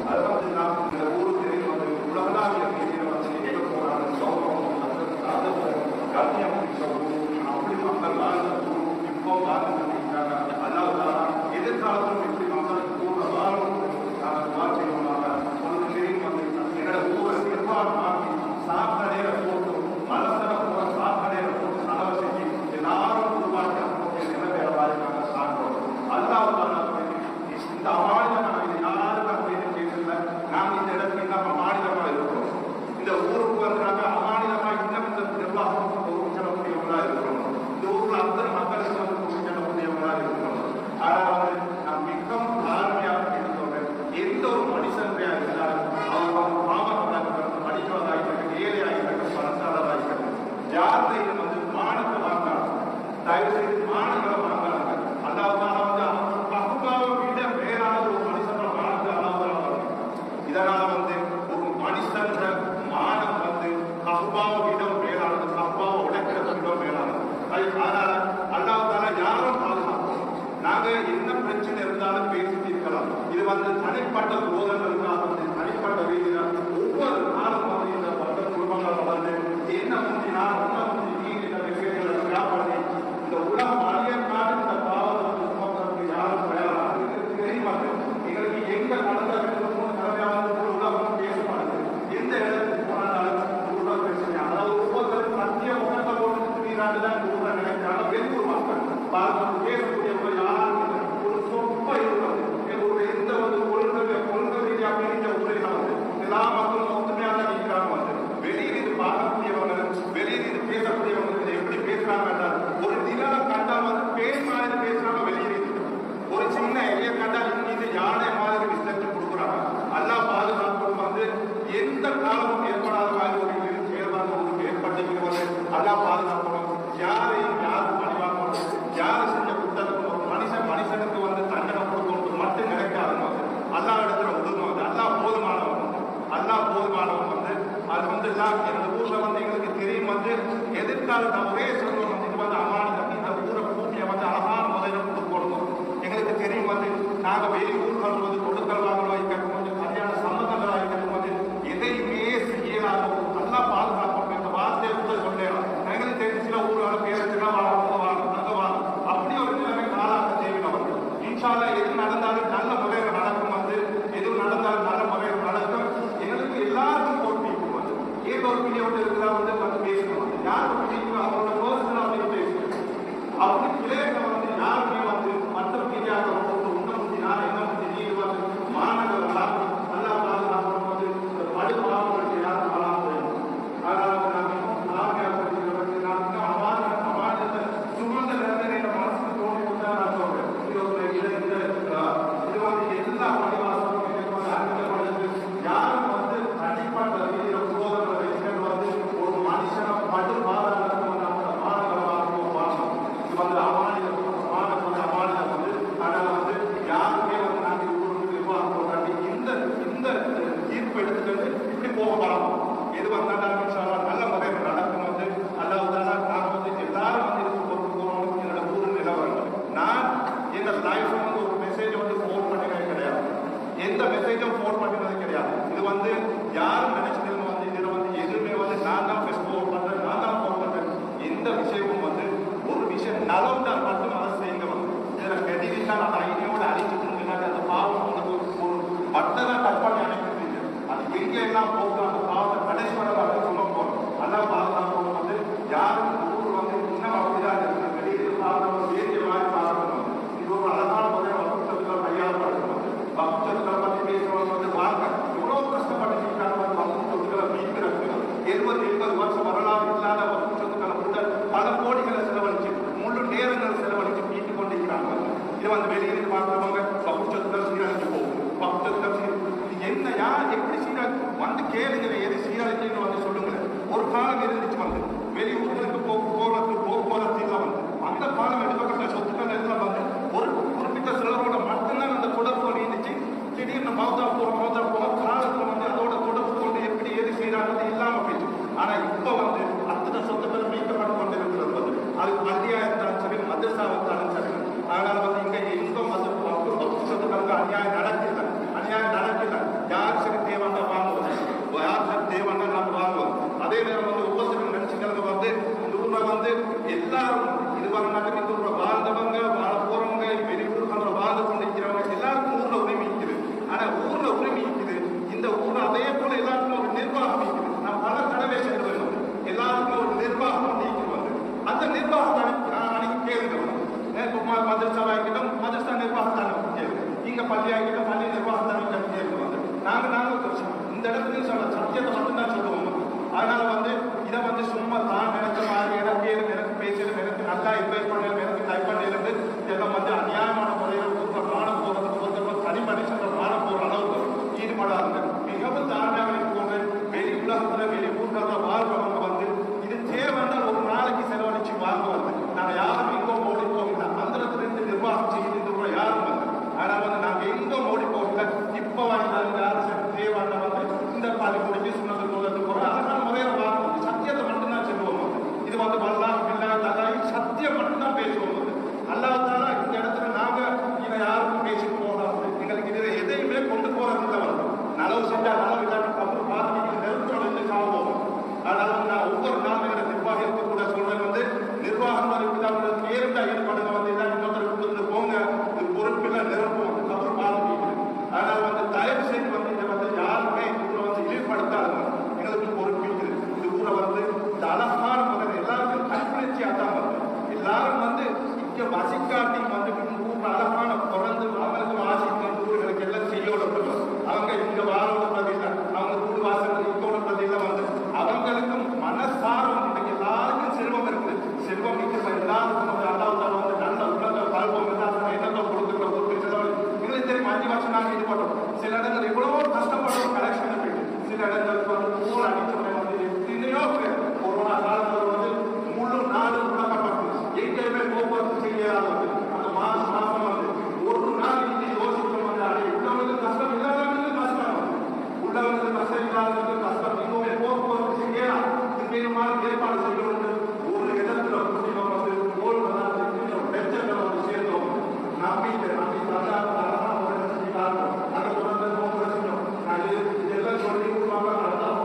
அது வந்து நான் இந்த ஊருக்கு தெரியும் வந்து உலகளாவிய ரீதியில் வந்து எங்க போனாலும் கௌரவம் அதர்வம் கண்ணியம் பிடிச்ச ஊர் அப்படி மக்கள் வாழ்ந்த ஊர் இப்போ வாழ்ந்துருக்காங்க அல்லாவுதா எதிர்காலத்திலும் இப்படி மக்களுக்கு கூட வாழணும் வாழ்க்கையுமாக உங்களுக்கு தெரியும் வந்து என்னோட ஊரை நிர்வாகமாக்கி சாக்கடையில போட்டு மலர்ந்தர போற சாக்கடையில போட்டு செலவு செஞ்சு எல்லாரும் உருவாக்கி நிறைவேற மாதிரி நாங்கள் சான்றோம் அல்லாவுதான இந்த அமானிதமான இது யாரும் நம்ம இது கேட்கல நாங்கள் இந்த இடத்துல நம்ம மாநிலமா இருக்கிறோம் இந்த ஊருக்கு வந்து நாங்கள் அமானிதமா இன்னும் இந்த நிர்வாகத்துக்கு ஒரு செல்லக்கூடியவங்களா இருக்கிறோம் இந்த ஊர்ல அத்தனை மக்களுக்கு வந்து ஒரு செல்லக்கூடியவங்களா இருக்கிறோம் அதாவது நான் மிகவும் தாழ்மையாக இருந்தவர்கள் எந்த ஒரு மனுஷனுடைய இருந்தாலும் அவர் வந்து பாமகராக இருக்கட்டும் படிக்கிறவராக இருக்கட்டும் ஏழையாக இருக்கட்டும் பணக்காரராக இருக்கட்டும் யார்கிட்டையும் வந்து மானத்தை வாங்கலாம் தயவு செய்து மானங்களை வாங்கலாங்க அல்லாவுக்கான வந்து அவங்க பகுபாவை விட வேறான ஒரு மனுஷனை மானத்தை அல்லாவுதான் இதனால வந்து ஒரு மனுஷன்ற மானம் வந்து கஹ்பாவை விட மேலானது கஹ்பாவை உடைக்கிறத விட மேலானது அது அதனால அல்லாஹால யாரும் பாதுகாப்போம் நாங்க என்ன பிரச்சனை இருந்தாலும் பேசிட்டு இருக்கலாம் இது வந்து தனிப்பட்ட போதங்களுக்காக வந்து தனிப்பட்ட ரீதியில ஒவ்வொரு நாளும் வந்து இந்த பட்ட குடும்பங்கள் வந்து என்ன முந்தி நான் உன்ன முந்தி நீ இந்த விஷயங்களை வியாபாரி இந்த உலகம் அழியக்காடு இந்த பாவத்தை வந்து சுமக்கிறதுக்கு யாரும் தயாராக இருக்கு தெரியுமா எங்களுக்கு எங்க நடந்த ரெண்டு மூணு தலைமையான ஒரு உலகம் பேச மாட்டேங்குது எந்த இடத்துக்கு போனாலும் உலக பிரச்சனை அதாவது ஒவ்வொருத்தரும் சத்திய முகத்தை போட்டு திடீராண்டு தான் கூட நினைக்கிறாங்க வெளியூர் மக்கள் பார்த்து பேசக்கூடியவங்க யாரும் இல்லை. ஒரு சொப்ப இருப்பது ஒரு எந்த ஒரு கொள்கை கொள்கை ரீதியாக பிரிந்த ஊரில் வந்து எல்லா மக்களும் ஒத்துமையாக தான் நிற்கிறாங்க வந்து வெளியில் இது பார்க்கக்கூடியவங்க வெளியில் இது பேசக்கூடியவங்க இதை எப்படி பேசுறாங்க என்றால், ஒரு நிலவை கண்டால் வந்து பேர் மாதிரி பேசுறாங்க வெளியில் இது. ஒரு சின்ன எலிய கண்டால் இங்கிருந்து யானை மாதிரி விசத்து கொடுக்குறாங்க அல்லா பாதுகாப்பு வந்து எந்த காலமும் ஏற்படாத மாதிரி ஒரு இது செயல்பாடு உங்களுக்கு ஏற்பட்டிருக்கிறது அல்லா பாதுகாக்கணும் யாரையும் யாரும் பணிவாக்கணும் யாரு செஞ்ச குற்றத்துக்கு ஒரு மனுஷன் மனுஷனுக்கு வந்து தண்டனை கொடுக்கணும் மட்டும் நினைக்காதுங்க அல்லா இடத்துல உதவும் வந்து அல்லா போதுமானவன் வந்து. அல்லா போதுமானவன் வந்து அது வந்து எல்லாம் எங்க ஊர்ல வந்து எங்களுக்கு தெரியும் வந்து எதிர்காலத்தை ஒரே சொல்லுவோம் வந்து இது வந்து அமானிதம் இந்த ஊரை பூமியை வந்து அழகான முறையில கொடுக்கணும் எங்களுக்கு தெரியும் வந்து நாங்க வெளி ஊர்கள் வந்து கொடுக்கல் வாங்கலாம் இருக்கட்டும் வந்து கல்யாண சம்மந்தங்களா இருக்கட்டும் வந்து எதையுமே செய்யலாம் நல்லா பாதுகாப்போம் இந்த வார்த்தையை கூட சொல்லலாம் எங்களுக்கு தெரிஞ்ச சில ஊர்களை பேர் சின்னவாழம் புகவாழம் தங்கவாழம் அப்படி ஒரு நிலைமை காலாக செய்யணும் வந்து இன்ஷால்லா எது நடந்தாலும் நல்ல முறையில் நடக்கும் வந்து எது நடந்தாலும் நல்ல முறையில் நடக்கும் எங்களுக்கு எல்லாருக்கும் போட்டி இருக்கும் வந்து ஏதோ ஒரு பிள்ளை வந்து இருக்கிறா வந்து வந்து பேசணும் வந்து யாருக்கு பிடிக்கும் அவரோட பர்சனல் வந்து பேசணும் அப்படி பிள்ளைகளை வந்து யாருமே வந்து மற்ற பிள்ளையாக வந்து உன்ன முந்தி நான் என்ன முந்தி நீ வந்து மாணவர்கள் வளர்க்கணும் நல்லா பாதுகாக்கணும் வந்து இந்த படு பாவங்களுக்கு யாரும் வளர்க்கணும் அதனால வந்து நான் மிகவும் தாழ்மையாக இருக்கிறவர்கள் நான் இன்னும் அவாத சமாஜத்தை சுமந்த நேரத்தில் என் மனசுக்கு தோணி தான் நான் சொல்றேன் இது ஒரு இது இந்த இது வந்து எல்லா பணிவாசமும் எனக்கு வந்து அறிவிக்கப்படுது யாரும் வந்து தனிப்பட்ட ரீதியில் சோதனை விஷயம் வந்து ஒரு மனுஷனை படு பாதுகாப்பு வந்து அந்த மாணவர்களாக வாழணும் இது வந்து அமானியம் மாணவ வந்து அமானியம் வந்து அதனால வந்து யாருமே வந்து நாங்கள் ஊருக்கு நிர்வாகம் போட்டாட்டி இந்த இந்த தீர்ப்பு எடுத்துக்கிட்டு இப்படி போக பார்ப்போம் எது வந்தாலும் இன்ஷால்லா நல்ல முறையில் நடக்கும் வந்து அல்லாஹ் நான் வந்து எல்லாரும் வந்து இதுக்கு பொறுப்பு போகணும் என்னோட ஊர் நிலவரம் நான் இந்த லைஃப் வந்து ஒரு மெசேஜ் வந்து ஃபோன் பண்ணினது கிடையாது எந்த மெசேஜும் ஃபோன் பண்ணினது கிடையாது இது வந்து யாரும் நினைச்சதுன்னு வந்து இதுல வந்து எதுவுமே வந்து நான் தான் ஃபெஸ்ட் ஃபோன் பண்றேன் நான் தான் ஃபோன் பண்றேன் எந்த விஷயமும் வந்து ஒரு விஷயம் நலவுண்டால் மட்டும் அதை செய்யுங்க வந்து இதுல கெதிரிட்டா நான் ஐடியோட அழிச்சிட்டு இருந்தாங்க அந்த பாவம் உங்களுக்கு ஒரு பட்டனை கட் பண்ணி அனுப்பிட்டு அது எங்க எல்லாம் போகுது அந்த பாவத்தை கடைசி வரை வந்து சொல்ல போறோம் அதான் பாதுகாப்பு வந்து யாரும் ஊர் வந்து இன்னும் அப்படிதான் இருக்கு வெளியில் பாதுகாப்பு வேண்டிய மாதிரி பாதுகாப்பு இது ஒரு அழகான முறையில் வகுப்புகளை கையாளப்படுத்தணும் வகுப்புகளை பத்தி பேசுறவங்க வந்து வாங்க எவ்வளவு கஷ்டப்பட்டு பள்ளியாகிட்ட பள்ளி நிர்வாகத்தான கட்டிட்டு வந்து நாங்க நாங்க இந்த இடத்துல சொல்ல சத்தியத்தை மட்டும்தான் சொல்லுவோம் அதனால வந்து இதை வந்து சும்மா தான் நினைச்ச மாதிரி எனக்கு ஏதும் எனக்கு பேசணும் எனக்கு நல்லா இன்வைட் பண்ணணும் எனக்கு டைப் பண்ணிருந்து இதெல்லாம் வந்து அநியாயமான முறையில் ஊர்ல மாற போறது ஒருத்தர் தனி மனுஷன் மாற போற அளவுக்கு ஈடுபடாது மிகவும் தாழ்மையாக இருக்கவங்க வெளி உலகத்துல வெளி ஊர்களில் வாழ்றவங்க வந்து இது தேவைன்னா ஒரு நாளைக்கு செலவழிச்சு வாங்குவாங்க நாங்க யாரும் எங்கோ ஓடி போகல அந்த இடத்துல இருந்து நிர்வாகம் செய்து இந்த ஊரை யாரும் வந்து அதனால வந்து நாங்க எங்கோ ஓடி போகல இப்ப வாங்கினாலும் யாரும் சரி தேவையான வந்து இந்த பாதி முடிஞ்சு சுண்ணத்து தோலத்து போறோம் அதனால முறையில வாங்க சத்தியத்தை மட்டும்தான் சொல்லுவோம் வந்து. இது வந்து வல்லாம் பிள்ளை தலாய் சத்தியம் மட்டும்தான் பேசுவோம் வந்து. அல்லாஹ் இந்த இடத்துல நாங்க இதை யாருக்கும் பேசிட்டு போகலாம் எங்களுக்கு இதுல எதையுமே கொண்டு போறது இல்லை வந்து நலவு செஞ்சா நலவு இல்லாட்டி அப்புறம் பார்த்து நெருக்கோட இருந்து சாவோம் அதனால நான் ஒவ்வொரு நாளும் எங்க நிர்வாகத்துக்கு கூட சொல்றேன் வந்து நிர்வாகம் வந்து இப்படி பேருந்தா ஈடுபடுங்க வந்து இதான் இன்னொருத்தர் கொடுத்து போங்க இது பொறுப்பில்ல நிரப்பும் அப்புறம் பார்த்து அதனால வந்து தயவு செய்து வந்து இதை வந்து யாருமே இதுல வந்து இழிவுபடுத்தாது எங்களுக்கு பொறுப்பு இருக்குது இந்த ஊரை வந்து இந்த அழகான மகன் எல்லாருக்கும் கண்குளிர்ச்சியா தான் வந்து எல்லாரும் வந்து இங்க வசிக்காட்டி வந்து இந்த ஊர்ல அழகான பிறந்து அவங்களுக்கு ஆசைக்கு ஊர்களுக்கு எல்லாம் செய்யோட அவங்க இங்க வாழோட பிரதியில அவங்க ஊர் வாசல் இங்கோட பிரதியில வந்து அவங்களுக்கும் மனசாரம் இன்னைக்கு எல்லாருக்கும் செல்வம் இருக்குது செல்வம் இருக்கிற எல்லாருக்கும் வந்து அல்லாவுத்தால வந்து நல்ல உள்ளத வாழ்வோம் என்னத்தை கொடுக்குற ஒரு செலவு எங்களுக்கு தெரியும் அஞ்சு வருஷம் நாங்க இது பண்றோம் சில இடங்கள் எவ்வளவோ கஷ்டப்படுறோம் கலெக்ஷன் போயிட்டு சில இடங்களுக்கு வந்து ஊர் அடிச்சவங்க வந்து எத்தனையோ பேர் கொரோனா காலத்துல வந்து முழு நாடு முடக்கப்பட்டு எங்கேயுமே போக்குவரத்து செய்யலாம் வந்து அந்த மாசம் மாசம் வந்து ஒரு நாள் இங்கே யோசிக்கணும் வந்து அது உள்ளவங்களுக்கு கஷ்டம் இல்லாதவங்களுக்கு கஷ்டம் வந்து உள்ளவங்களுக்கு கஷ்டம் இல்லாதவங்களுக்கு கஷ்டம் இன்னுமே போக்குவரத்து செய்யலாம் இதுக்கு ஏற்பாடு செய்யணும் ஒரு இடத்துல முஸ்லீம் வந்து போல் லட்சங்கள் வந்து சேர்ந்தோம் நம்பிக்கை நம்பி அல்லாஹ் அழகான ஒரு இடத்தை செய்யலாம் அந்த தொடர்ந்து போக்குவரத்து செய்யணும் அது இதெல்லாம் சொல்லி கொடுப்பாங்க அதான்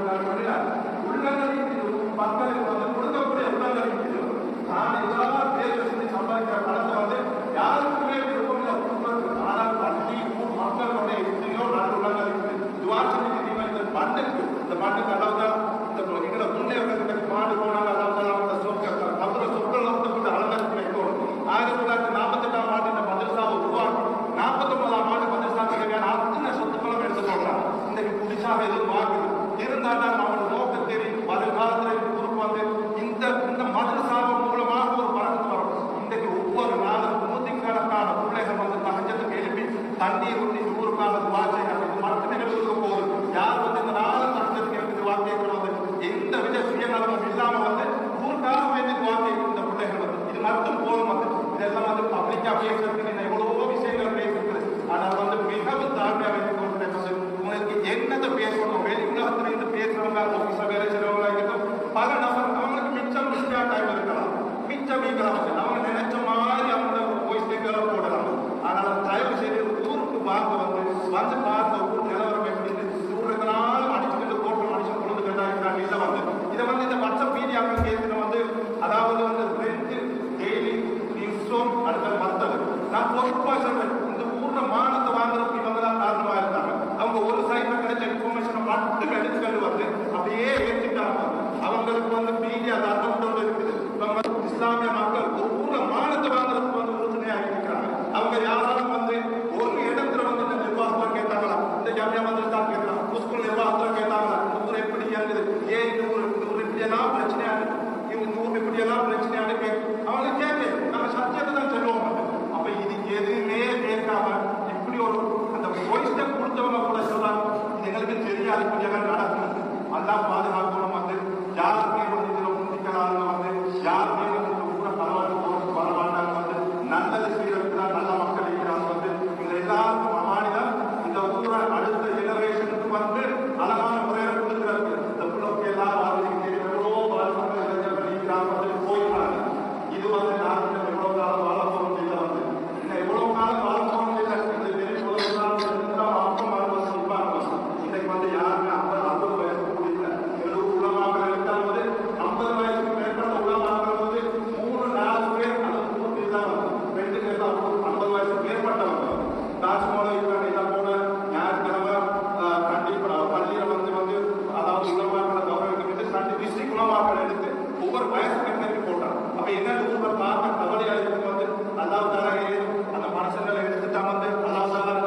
உள்ளங்களின் மக்களுக்கு வந்து கொடுக்கக்கூடிய உள்ளங்களின் நான் எல்லாரும் தேர்வு செஞ்சு சம்பாதிக்கிற பணத்தை வந்து யாருக்குமே விருப்பம் இல்லை குடும்பத்துக்கு ஆனால் பள்ளி ஊர் மக்களுடைய எத்தனையோ நாட்டு உள்ளங்கள் இருக்குது துவாசனை இந்த மண்ணுக்கு இந்த மண்ணுக்கு அதாவது இந்த எங்களை முன்னேற்றத்துக்கு மாடு போனாங்க அதாவது அந்த சொற்க மதுரை சொற்கள் வந்து அலங்கரித்து வைக்கணும் ஆயிரத்தி தொள்ளாயிரத்தி நாற்பத்தி எட்டாம் ஆண்டு இந்த மதரசாவை உருவாக்கி நாற்பத்தி ஒன்பதாம் ஆண்டு மதரசாவுக்கு தேவையான அத்தனை சொத்துக்களும் எடுத்து போடுறாங்க இன்னைக்கு புதுசாக எதுவும் வாங்குது இருந்தாலும் அவனோட நோக்கம் தெரியும் வருங்காலத்தில் இந்த குரூப் வந்து இந்த இந்த மதரசாவின் மூலமாக ஒரு வழக்கு வரும் இன்றைக்கு ஒவ்வொரு நாளும் நூற்றுக்கணக்கான பிள்ளைகள் வந்து தகஜத்துக்கு எழுப்பி தண்ணீர் ஊற்றி ஊருக்கான வார்த்தை மற்ற நிகழ்வுக்கு போகுது யார் வந்து இந்த நாளும் தகஜத்துக்கு எழுப்பி வார்த்தைகள் வந்து எந்த வித சுயநலமும் இல்லாம வந்து ஊருக்காக வேண்டி வார்த்தை இந்த பிள்ளைகள் வந்து இது மட்டும் போதும் வந்து இதெல்லாம் வந்து பப்ளிக்கா பேசுறதுக்கு எவ்வளவோ விஷயங்கள் பேசுறது ஆனால் வந்து மிகவும் தாழ்மையாக வைத்துக் கொண்டு வந்து உங்களுக்கு என்னத்தை பேசணும் வெளி உலகத்துல இருந்து பேசுறவங்க ஆஃபீஸா வேலை செய்றவங்களா இருக்கட்டும் பல நபர் அவங்களுக்கு மிச்சம் மிச்சா டைம் இருக்கலாம் மிச்சம் இருக்கலாம் அவங்க நினைச்ச மாதிரி அவங்களோட வாய்ஸ் டேக்கெல்லாம் போடலாம் ஆனால் தயவு செய்து ஊருக்கு வாங்க வந்து வந்து பார்த்த ஊர் நிலவரம் எப்படி ஊருக்கெல்லாம் அடிச்சுக்கிட்டு போட்டு மனுஷன் கொண்டு கேட்டாங்க இல்லை வந்து இதை வந்து இந்த வாட்ஸ்அப் மீடியாக்கள் கேட்கிற வந்து அதாவது வந்து ரெண்டு டெய்லி நியூஸும் அடுத்த மத்தது நான் பொறுப்பா சொல்றேன் இந்த ஊர்ல மானத்தை வாங்குறதுக்கு இவங்க தான் காரணமா இருந்தாங்க அவங்க ஒரு சைட்ல கிடைச்ச இன்ஃபர்மேஷனை மட்டும் எடுத்துக்கிட்டு வந்து அப்படியே ஏற்றிட்டாங்க அவங்களுக்கு வந்து மீடியா அக்கௌண்ட் இருக்குது இவங்க வந்து இஸ்லாமிய மக்கள் ஒரு ஊர்ல மானத்தை வாங்குறதுக்கு வந்து உறுதுணையாக இருக்கிறாங்க அவங்க யாராலும் வந்து ஒரு இடத்துல வந்து இந்த நிர்வாகத்தில் கேட்டாங்களா இந்த ஜாமியா வந்து தான் கேட்கலாம் ஸ்கூல் நிர்வாகத்தில் கேட்டாங்களா இந்த ஊர் எப்படி இயங்குது ஏன் இந்த ஊர் இந்த ஊர் இப்படி எல்லாம் பிரச்சனையா இருக்கு இவங்க ஊர் இப்படி எல்லாம் பிரச்சனையா இருக்கு அவங்க கேட்க நம்ம சத்தியத்தை தான் சொல்லுவோம் அப்ப இது எதுவுமே கேட்காம இப்படி ஒரு அந்த வாய்ஸை கொடுத்தவங்க கூட சொல்லலாம் இது எங்களுக்கு தெரியாது இப்படியெல்லாம் நடக்கும் எல்லாம் பாதுகாக்கணும் வந்து யாருமே வந்து இதுல முந்திக்கலாம் வந்து யாருமே வந்து இந்த ஊரை பரவாயில்ல பரவாயில்ல வந்து நல்லது செய்யறதுக்கு தான் நல்ல மக்கள் இருக்கிறாங்க வந்து இந்த எல்லாருக்கும் அமானிதம் இந்த ஊரை அடுத்த ஜெனரேஷனுக்கு வந்து அழகான முறையில கொடுக்கிறது இந்த பிள்ளைக்கு எல்லாம் வாழ்க்கை எவ்வளோ வாழ்க்கை இருக்கிறாங்க வந்து போயிடுறாங்க இது வந்து நான் எவ்வளவு காலம் வாழ போறது இல்லை வந்து இன்னும் எவ்வளவு காலம் வாழ போறது இல்லை இந்த தெரியும் எவ்வளவு காலம் இருந்தா அப்பம் அறுபது இருப்பாங்க இன்னைக்கு வந்து யாருமே ஐம்பது ஐம்பது வயசு கூடியில எழுபது உலமாக இருக்கால் வந்து ஐம்பது வயசுக்கு மேற்பட்ட உலமாக வந்து மூணு நாலு பேர் அது மூணு பேர் தான் வந்து ரெண்டு பேர் தான் ஐம்பது வயசுக்கு மேற்பட்டவங்க காசு மூலம் இருக்காங்க இதை போல ஞாயிற்றுக்கிழமை ஆஹ், கண்டிப்பா பள்ளியில வந்து வந்து அதாவது உணவாக்களை கௌரவிக்கிறது சண்டி டிஸ்ட்ரிக்ட் உணவாக்கள் எடுத்து ஒவ்வொரு வயசுக்கு எடுத்து போட்டாங்க அப்ப என்ன ஊர்ல பார்க்க கவலையா இருக்கு வந்து அல்லாஹ் தாலா ஏதும் அந்த மனுஷங்களை எடுத்துட்டா வந்து அல்லாஹ் தாலா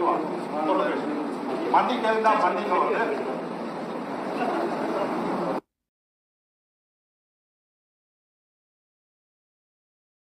மன்னிக்க இருந்தா மன்னிக்க வந்து